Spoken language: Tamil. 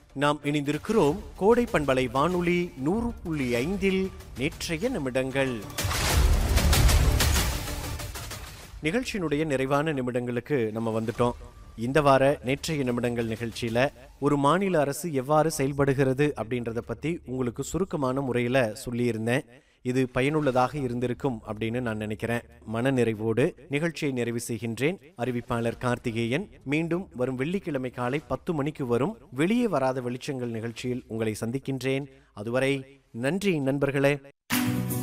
நாம் இணைந்திருக்கிறோம் கோடை பண்பலை வானொலி நூறு புள்ளி ஐந்தில் நேற்றைய நிமிடங்கள் நிகழ்ச்சியினுடைய நிறைவான நிமிடங்களுக்கு நம்ம வந்துட்டோம் இந்த வார நேற்றைய நிமிடங்கள் நிகழ்ச்சியில ஒரு மாநில அரசு எவ்வாறு செயல்படுகிறது அப்படின்றத பத்தி உங்களுக்கு சுருக்கமான முறையில சொல்லியிருந்தேன் இது பயனுள்ளதாக இருந்திருக்கும் அப்படின்னு நான் நினைக்கிறேன் மனநிறைவோடு நிகழ்ச்சியை நிறைவு செய்கின்றேன் அறிவிப்பாளர் கார்த்திகேயன் மீண்டும் வரும் வெள்ளிக்கிழமை காலை பத்து மணிக்கு வரும் வெளியே வராத வெளிச்சங்கள் நிகழ்ச்சியில் உங்களை சந்திக்கின்றேன் அதுவரை நன்றி நண்பர்களே